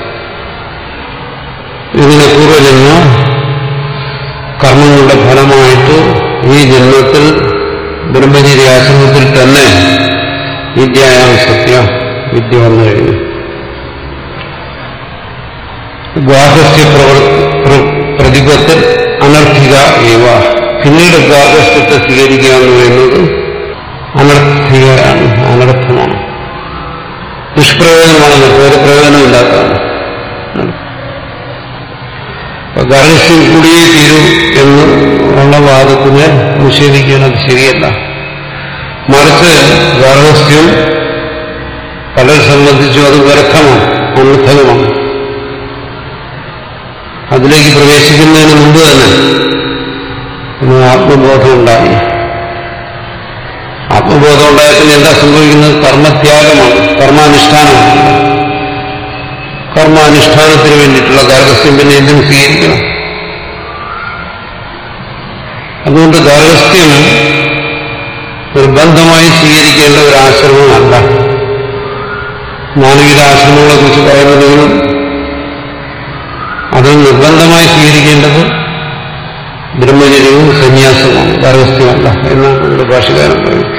Speaker 2: ഇതിനെ പൂർവ്വജന്മ കർമ്മങ്ങളുടെ ഫലമായിട്ട് ഈ ജന്മത്തിൽ ബ്രഹ്മചര്യ ആശ്രമത്തിൽ തന്നെ വിദ്യായാം സത്യ വിദ്യ വന്നു കഴിഞ്ഞു ഗാർഹസ്ഥ്യ പ്രതിപത്തിൽ അനർത്ഥിക ഏവ പിന്നീട് ഗാർഹസ്ഥ്യത്തെ സ്വീകരിക്കുക എന്ന് പറയുന്നത് അനർത്ഥികയാണ് അനർത്ഥമാണ് നിഷ്പ്രയോജനമാണ് ഒരു പ്രയോജനമില്ലാത്തതാണ് ഗാർഹസ്ഥ്യം കൂടിയേ തീരൂ എന്ന് ഉള്ള വാദത്തിനെ നിഷേധിക്കുന്നത് ശരിയല്ല മറിച്ച് ഗാർഹസ്ഥ്യം പലരെ സംബന്ധിച്ചും അത് വ്യർത്ഥമാണ് അനർത്ഥകമാണ് അതിലേക്ക് പ്രവേശിക്കുന്നതിന് മുമ്പ് തന്നെ ആത്മബോധം ഉണ്ടായി ആത്മബോധം ഉണ്ടായതിന് എന്താ സംഭവിക്കുന്നത് കർമ്മത്യാഗമാണ് കർമാനുഷ്ഠാനമാണ് കർമാനുഷ്ഠാനത്തിന് വേണ്ടിയിട്ടുള്ള ഗാർഹസ്ഥ്യം പിന്നെ എന്തിനു സ്വീകരിക്കണം അതുകൊണ്ട് ഗാർഹസ്ഥ്യം നിർബന്ധമായി സ്വീകരിക്കേണ്ട ഒരു ആശ്രമമല്ല മാനവിക ആശ്രമങ്ങളെ കുറിച്ച് പറയുന്നതെങ്കിലും അത് നിർബന്ധമായി സ്വീകരിക്കേണ്ടത് ബ്രഹ്മചര്യവും സന്യാസവുമാണ് ഗാർഹസ്ഥ്യമല്ല എന്നാണ് നമ്മുടെ ഭാഷകാരൻ പറയുന്നത്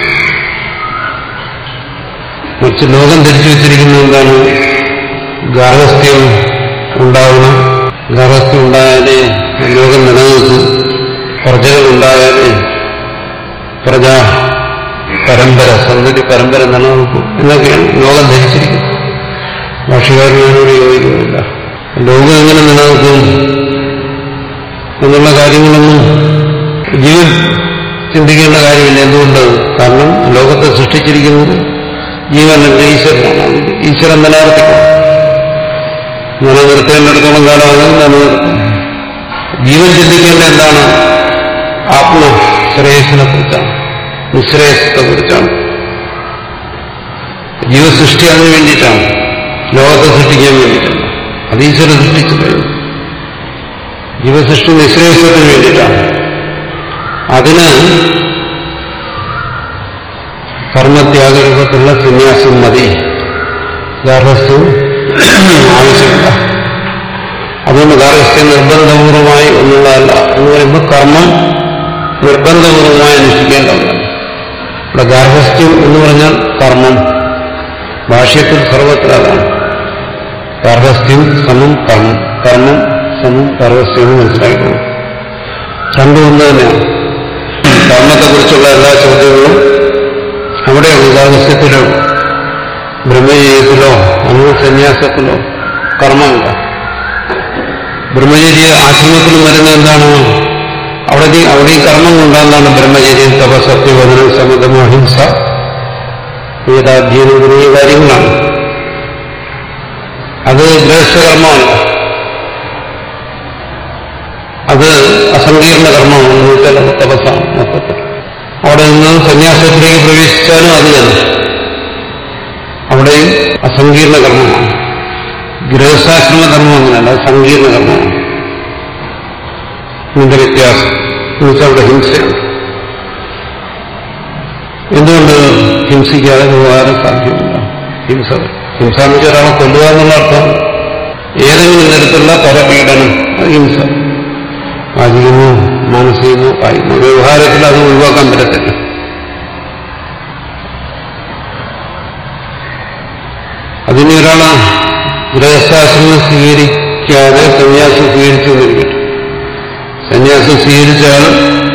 Speaker 2: മറിച്ച് ലോകം ധരിച്ചു വെച്ചിരിക്കുന്നത് എന്താണ് ഗാർഹസ്ഥ്യം ഉണ്ടാവണം ഗാർഹസ്ഥ്യം ഉണ്ടായാലേ ലോകം നിലനിൽക്കും പ്രജകൾ ഉണ്ടായാലേ പ്രജ പരമ്പര സന്തതി പരമ്പര നിലനിൽക്കും എന്നൊക്കെയാണ് ലോകം ധരിച്ചിരിക്കുന്നത് ഭാഷകാരനോട് യോജിക്കുന്നില്ല ലോകം എങ്ങനെ നിലനിൽക്കും എന്നുള്ള കാര്യങ്ങളൊന്നും ജീവൻ ചിന്തിക്കേണ്ട കാര്യമില്ല എന്തുകൊണ്ട് കാരണം ലോകത്തെ സൃഷ്ടിച്ചിരിക്കുന്നത് ജീവനല്ല ഈശ്വരനാണ് ഈശ്വരൻ നിലനിർത്തിക്കണം നിലനിർത്തേണ്ടിടത്തോളം കാലം അത് നിലനിർത്തും ജീവൻ ചിന്തിക്കേണ്ട എന്താണ് ആത്മശ്രേയസിനെ കുറിച്ചാണ് നിശ്രേയസത്തെ കുറിച്ചാണ് ജീവസൃഷ്ടി അതിനു വേണ്ടിയിട്ടാണ് ലോകത്തെ സൃഷ്ടിക്കാൻ വേണ്ടിയിട്ടാണ് അത് ഈശ്വരൻ സൃഷ്ടിച്ചു കഴിഞ്ഞു ജീവസൃഷ്ടി നിശ്രേയസത്തിന് വേണ്ടിയിട്ടാണ് അതിന് കർമ്മത്യാഗരൂപത്തിലുള്ള സന്യാസം മതി ഗാർഹസ്ഥ്യം ആവശ്യമില്ല അതുകൊണ്ട് ഗാർഹസ്ഥ്യം നിർബന്ധപൂർവമായി ഒന്നുള്ളതല്ല എന്ന് പറയുമ്പോൾ കർമ്മം നിർബന്ധപൂർവമായി അനുഷ്ഠിക്കേണ്ടതാണ് ഇവിടെ ഗാർഹസ്ഥ്യം എന്ന് പറഞ്ഞാൽ കർമ്മം ഭാഷ്യത്തിൽ സർവത്ര അതാണ് ഗാർഹസ്ഥ്യം സമം കർമ്മം കർമ്മം സമം ഗാർഹസ്ഥ്യം എന്ന് മനസ്സിലാക്കണം രണ്ടും ഒന്ന് തന്നെയാണ് കർമ്മത്തെക്കുറിച്ചുള്ള എല്ലാ ചോദ്യങ്ങളും അവിടെയാണ് ഗാർഹസ്ഥ്യത്തിലോ ബ്രഹ്മചര്യത്തിലോ അങ്ങനെ സന്യാസത്തിലോ കർമ്മമില്ല ബ്രഹ്മചര്യ ആശ്രമത്തിൽ വരുന്ന എന്താണ് അവിടെ അവിടെ കർമ്മം കൊണ്ടാകുന്നതാണ് ബ്രഹ്മചര്യം തപസത്യവദനം സമതം അഹിംസ വേദാധ്യയനം തുടങ്ങിയ കാര്യങ്ങളാണ് അത് ഗൃഹസ്ഥകർമ്മമല്ല അത് അസങ്കീർണ കർമ്മമാണ് എന്ന് വെച്ചാൽ അത് തപസ്സാണ് മൊത്തത്തിൽ സങ്കീർണ കർമ്മമാണ് ഗൃഹസ്ഥാശ്രമ ധർമ്മം അങ്ങനെയല്ല അത് സങ്കീർണ കർമ്മമാണ് ഇതിന്റെ വ്യത്യാസം എന്നുവെച്ചാൽ അവിടെ ഹിംസയുണ്ട് എന്തുകൊണ്ട് ഹിംസിക്കാതെ വ്യവഹാരം സാധ്യമല്ല ഹിംസ ഹിംസ എന്ന് വെച്ചാൽ ഒരാളെ കൊല്ലുക എന്നുള്ള അർത്ഥം ഏതെങ്കിലും തരത്തിലുള്ള പരപീഡനം അത് ഹിംസ വാചികമോ മാനസികമോ കായികമോ വ്യവഹാരത്തിൽ അത് ഒഴിവാക്കാൻ പറ്റത്തില്ല അതിന് ഒരാള് ഗൃഹസ്ഥാശ്രമം സ്വീകരിക്കാതെ സന്യാസം സ്വീകരിച്ചു എന്നിരിക്കട്ടെ സന്യാസം സ്വീകരിച്ചാൽ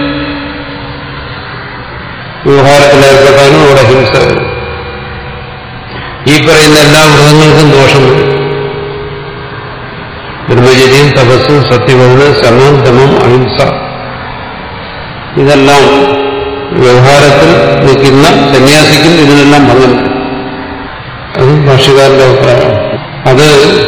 Speaker 2: വ്യവഹാരത്തിലേർപ്പെട്ടാലും അവിടെ ഹിംസ വരും ഈ പറയുന്ന എല്ലാ വ്രതങ്ങൾക്കും ദോഷം വരും ബ്രഹ്മചര്യം തപസ് സത്യവചനം ശമം ദമം അഹിംസ ഇതെല്ലാം വ്യവഹാരത്തിൽ നിൽക്കുന്ന സന്യാസിക്കും ഇതിനെല്ലാം ഭംഗം വരും അത് ഭാഷകാരന്റെ അഭിപ്രായം അത്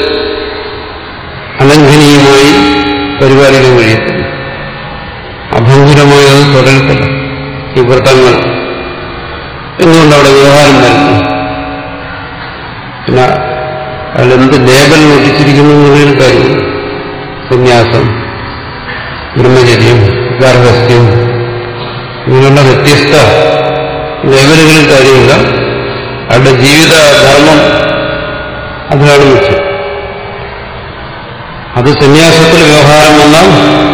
Speaker 2: അലംഘനീയമായി പരിപാലിക്കാൻ കഴിയത്തില്ല അഭംഗുരമായി അത് തുടരത്തില്ല ഈ വ്രതങ്ങൾ എന്തുകൊണ്ട് അവിടെ വ്യവഹാരം വരുന്നു പിന്നെ അതിലെന്ത് ലേബൽ ഒട്ടിച്ചിരിക്കുന്നു എന്നുള്ളൊരു കാര്യം സന്യാസം ബ്രഹ്മചര്യം ഗാർഹസ്ഥ്യം ഇങ്ങനെയുള്ള വ്യത്യസ്ത ലേബലുകളിൽ കാര്യമില്ല അവരുടെ ജീവിത ധർമ്മം അതിലാണ് മുഖ്യം അത് സന്യാസത്തിൽ വ്യവഹാരം വന്നാൽ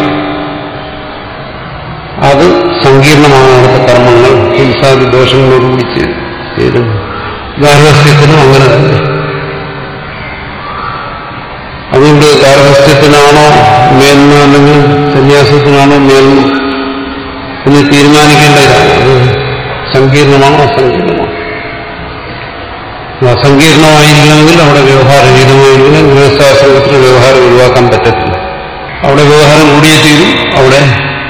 Speaker 2: അത് സങ്കീർണമാണ് അവിടുത്തെ കർമ്മങ്ങൾ ഹിംസാദി ദോഷങ്ങളോടുകൂടി ചേരുന്നു ഗാർഹസ്ഥ്യത്തിനും അങ്ങനെ തന്നെ അതുകൊണ്ട് ഗാർഹസ്ഥ്യത്തിനാണോ മേന്മ അല്ലെങ്കിൽ സന്യാസത്തിനാണോ മേന്മ എന്ന് തീരുമാനിക്കേണ്ടതാണ് അത് സങ്കീർണമാണോ അസങ്കീർണമാണോ അസങ്കീർണമായിരിക്കണമെങ്കിൽ അവിടെ വ്യവഹാര രഹിതമായിരിക്കണം ഗൃഹസ്ഥാശ്രമത്തിന് വ്യവഹാരം ഒഴിവാക്കാൻ പറ്റത്തില്ല അവിടെ വ്യവഹാരം കൂടിയേ തീരും അവിടെ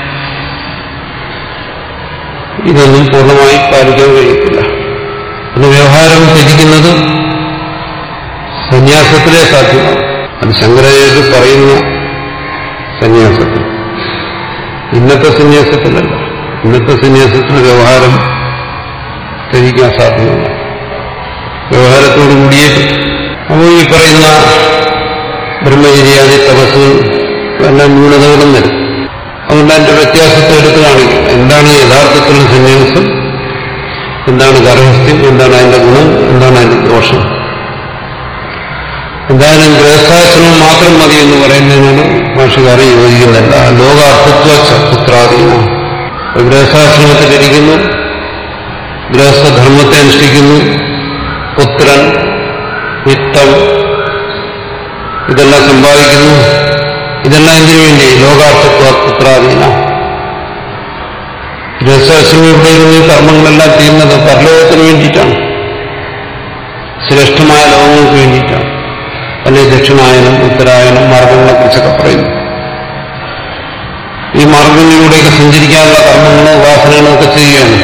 Speaker 2: ഇതൊന്നും പൂർണ്ണമായി പാലിക്കാൻ കഴിയത്തില്ല അത് വ്യവഹാരം ത്യജിക്കുന്നത് സന്യാസത്തിലേ സാധ്യമാണ് അത് ശങ്കരാചാര്യർ പറയുന്ന സന്യാസത്തിൽ ഇന്നത്തെ സന്യാസത്തിലല്ല ഇന്നത്തെ സന്യാസത്തിൽ വ്യവഹാരം ത്യജിക്കാൻ സാധ്യമല്ല വ്യവഹാരത്തോടു കൂടിയേ അപ്പോൾ ഈ പറയുന്ന ബ്രഹ്മചര്യാദി തപസ് എല്ലാം ന്യൂനതകളും വരും അതുകൊണ്ട് അതിന്റെ വ്യത്യാസത്തെ എടുത്ത് കാണിക്കും എന്താണ് യഥാർത്ഥത്തിലുള്ള സന്യാസം എന്താണ് ഗർഭസ്ഥ്യം എന്താണ് അതിന്റെ ഗുണം എന്താണ് അതിന്റെ ദോഷം എന്തായാലും ഗൃഹസ്ഥാശ്രമം മാത്രം മതി എന്ന് പറയുന്നതിനാണ് ഭാഷകാരൻ യോജിക്കുന്നില്ല ലോകാർത്ഥത്വ പുത്രാധീനം ഗൃഹസ്ഥാശ്രമത്തിലിരിക്കുന്നു ഗൃഹസ്ഥധർമ്മത്തെ അനുഷ്ഠിക്കുന്നു പുത്രൻ വിത്തം ഇതെല്ലാം സമ്പാദിക്കുന്നു ഇതെല്ലാം എന്തിനു വേണ്ടി ലോകാർത്ഥത്വ പുത്രാധീന ഗൃഹസ്ഥാശ്രമയുടെ ഈ കർമ്മങ്ങളെല്ലാം ചെയ്യുന്നത് പരലോകത്തിന് വേണ്ടിയിട്ടാണ് ശ്രേഷ്ഠമായ ലോകങ്ങൾക്ക് വേണ്ടിയിട്ടാണ് അല്ലെ ദക്ഷിണായനം ഉത്തരായനം മാർഗങ്ങളെ കുറിച്ചൊക്കെ പറയുന്നു ഈ മാർഗങ്ങളിലൂടെയൊക്കെ സഞ്ചരിക്കാനുള്ള കർമ്മങ്ങളോ ഉപാസനകളോ ഒക്കെ ചെയ്യുകയാണ്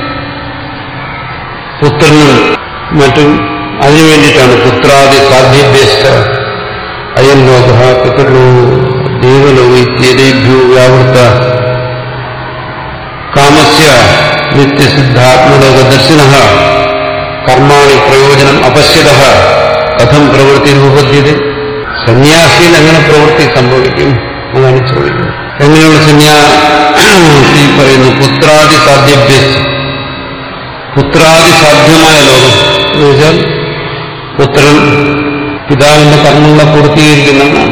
Speaker 2: പുത്രനും മറ്റും അതിനു വേണ്ടിയിട്ടാണ് പുത്രാദി സാധ്യഭ്യസ്ത അയം ലോക പിതൃലോ ദേവലോ ഇത്യേഭ്യോ വ്യാവൃത്ത കാമസ്യ നിത്യസിദ്ധാത്മലോക ദർശന കർമാണി പ്രയോജനം അപശ്യത കഥം പ്രവൃത്തി രൂപദ്ധ്യത സന്യാസിയിൽ എങ്ങനെ പ്രവൃത്തി സംഭവിക്കും അതാണ് ചോദിക്കുന്നത് എങ്ങനെയുള്ള സന്യാസി പറയുന്നു പുത്രാദി സാധ്യഭ്യസ് പുത്രാദി സാധ്യമായ ലോകം എന്ന് വെച്ചാൽ പുത്രൻ പിതാവിന്റെ കർമ്മങ്ങളെ പൂർത്തീകരിക്കുന്നതാണ്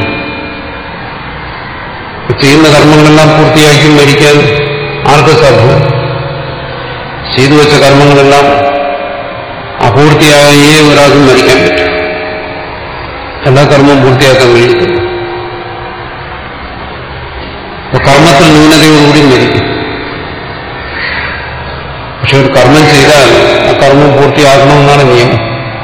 Speaker 2: ചെയ്യുന്ന കർമ്മങ്ങളെല്ലാം പൂർത്തിയാക്കി മരിക്കാൻ ആർക്ക് സാധ്യം ചെയ്തു വെച്ച കർമ്മങ്ങളെല്ലാം അപൂർത്തിയായേ ഒരാൾക്കും മരിക്കാൻ പറ്റും എല്ലാ കർമ്മവും പൂർത്തിയാക്കാൻ കഴിയത്തില്ല അപ്പൊ കർമ്മത്തിൽ ന്യൂനതയോടുകൂടി മരിക്കും പക്ഷെ ഒരു കർമ്മം ചെയ്താൽ ആ കർമ്മം പൂർത്തിയാക്കണമെന്നാണ് നിയമം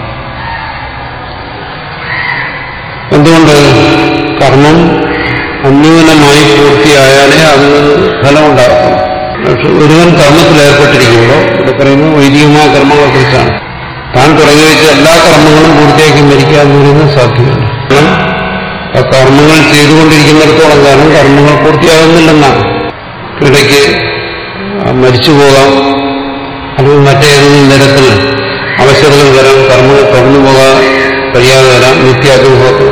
Speaker 2: എന്തുകൊണ്ട് കർമ്മം അന്യൂനമായി പൂർത്തിയായാലേ അതിന് ഫലമുണ്ടാകും പക്ഷെ ഒരുവൻ കർമ്മത്തിൽ ഏർപ്പെട്ടിരിക്കുമ്പോൾ ഇവിടെ പറയുന്നത് വൈദികമായ കർമ്മങ്ങളെക്കുറിച്ചാണ് താൻ തുടങ്ങി വെച്ച എല്ലാ കർമ്മങ്ങളും പൂർത്തിയാക്കി മരിക്കുക എന്ന് പറയുന്നത് സാധ്യമല്ല കാരണം ആ കർമ്മങ്ങൾ ചെയ്തുകൊണ്ടിരിക്കുന്നിടത്തോളം കാലം കർമ്മങ്ങൾ പൂർത്തിയാകുന്നില്ലെന്നാണ് ഇടയ്ക്ക് മരിച്ചു പോകാം അല്ലെങ്കിൽ മറ്റേതെങ്കിലും തരത്തിൽ അവശതകൾ വരാം കർമ്മങ്ങൾ തുറന്നു പോകാൻ കഴിയാതെ വരാം നിത്യാഗ്രഹമൊക്കെ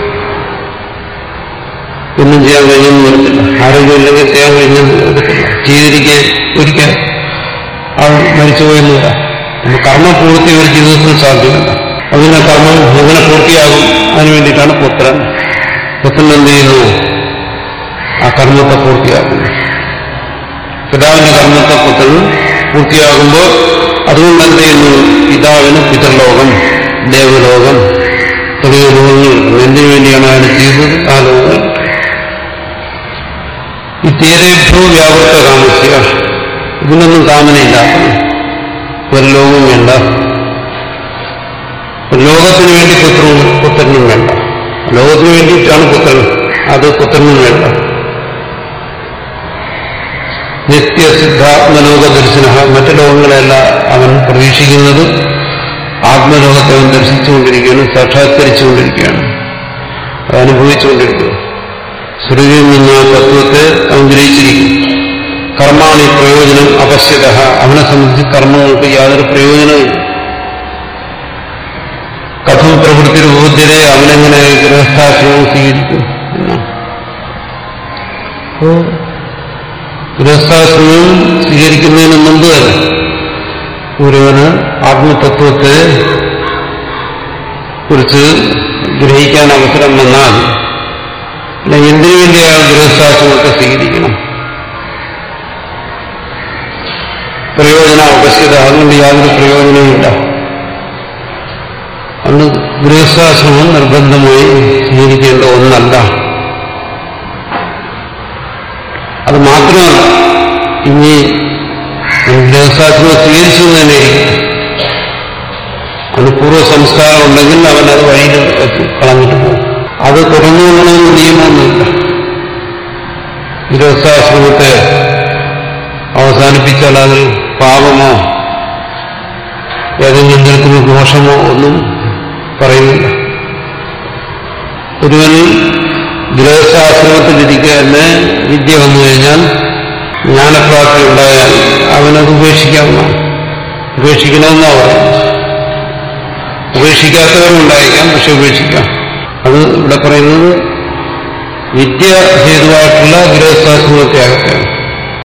Speaker 2: ഒന്നും ചെയ്യാൻ കഴിഞ്ഞെന്ന് വരത്തില്ല ആരോഗ്യമില്ലെങ്കിൽ ചെയ്യാൻ കഴിഞ്ഞെന്ന് വരത്തില്ല ചെയ്തിരിക്കാൻ ഒരിക്കൽ ആൾ മരിച്ചുപോയെന്ന് വരാം അപ്പൊ കർമ്മപൂർത്തി ഒരു ജീവിതത്തിൽ സാധ്യമല്ല അതിനെ കർമ്മം എങ്ങനെ പൂർത്തിയാകും അതിനു വേണ്ടിയിട്ടാണ് പുത്രൻ പുത്രൻ എന്ത് ചെയ്യുന്നു ആ കർമ്മത്തെ പൂർത്തിയാക്കുന്നു പിതാവിന്റെ കർമ്മത്തെ പുത്രൻ പൂർത്തിയാകുമ്പോൾ അതുകൊണ്ട് എന്ത് ചെയ്യുന്നു പിതാവിന് പിതൃലോകം ദേവലോകം തുടങ്ങിയ ലോകങ്ങൾ കിട്ടും. എന്തിനു വേണ്ടിയാണ് അയാൾ ചെയ്തത് ആ ലോകങ്ങൾ കിട്ടും. ഈ തീരേഭ്യോ വ്യാവൃത്ത കാമസ്യ ഇതിനൊന്നും കാമനയില്ലാത്ത ഒരു ലോകവും വേണ്ട ഒരു ലോകത്തിന് വേണ്ടി പുത്രനും പുത്രനും വേണ്ട ലോകത്തിന് വേണ്ടിയിട്ടാണ് പുത്രൻ അത് പുത്രനും വേണ്ട നിത്യസിദ്ധാത്മലോക ദർശന മറ്റു ലോകങ്ങളെയല്ല അവൻ പ്രതീക്ഷിക്കുന്നത് ആത്മലോകത്തെ അവൻ ദർശിച്ചുകൊണ്ടിരിക്കുകയാണ് സാക്ഷാത്കരിച്ചുകൊണ്ടിരിക്കുകയാണ് അത് അനുഭവിച്ചുകൊണ്ടിരിക്കുന്നു ശ്രുതിയിൽ നിന്ന് ആ തത്വത്തെ അവൻ ഗ്രഹിച്ചിരിക്കും കർമാണി പ്രയോജനം അപശ്യത അവനെ സംബന്ധിച്ച് കർമ്മങ്ങൾക്ക് യാതൊരു പ്രയോജനവും കഥം പ്രവൃത്തി ബോധ്യരെ അവനെങ്ങനെ ഗൃഹസ്ഥാശ്രമം സ്വീകരിക്കും എന്നാണ് അപ്പോ ഗൃഹസ്ഥാശ്രമം സ്വീകരിക്കുന്നതിന് മുമ്പ് തന്നെ ഒരുവന് ആത്മതത്വത്തെ കുറിച്ച് ഗ്രഹിക്കാൻ അവസരം വന്നാൽ പിന്നെ എന്തിനു വേണ്ടി അയാൾ ഗൃഹസ്ഥാശ്രമത്തെ സ്വീകരിക്കണം പ്രയോജന അവശ്യത അതുകൊണ്ട് യാതൊരു പ്രയോജനവുമില്ല അന്ന് ഗൃഹസ്ഥാശ്രമം നിർബന്ധമായി സ്വീകരിക്കേണ്ട ഒന്നല്ല അത് മാത്രമല്ല ഇനി ഗൃഹസ്ഥാശ്രമം സ്വീകരിച്ചു തന്നെ അത് പൂർവ്വ സംസ്കാരം ഉണ്ടെങ്കിൽ അവൻ അത് വഴിയിൽ വെച്ച് കളഞ്ഞിട്ട് പോകും അത് തുറന്നുകൊള്ളണമെന്ന് നിയമമൊന്നുമില്ല ഗൃഹസ്ഥാശ്രമത്തെ അവസാനിപ്പിച്ചാൽ അതിൽ പാപമോ ഏതെങ്കിലും തരത്തിലുള്ള ദോഷമോ ഒന്നും പറയുന്നില്ല ഒരുവൻ ഗൃഹസ്ഥാശ്രമത്തിലിരിക്കുക തന്നെ വിദ്യ വന്നു കഴിഞ്ഞാൽ ജ്ഞാനപ്രാപ്തി ഉണ്ടായാൽ അവനത് ഉപേക്ഷിക്കാവുന്നതാണ് ഉപേക്ഷിക്കണമെന്നാണ് പറയുന്നത് ഉപേക്ഷിക്കാത്തവരുണ്ടായിരിക്കാം പക്ഷെ ഉപേക്ഷിക്കാം അത് ഇവിടെ പറയുന്നത് വിദ്യ ഹേതുവായിട്ടുള്ള ഗൃഹസ്ഥാശ്രമത്തെ അകത്താണ്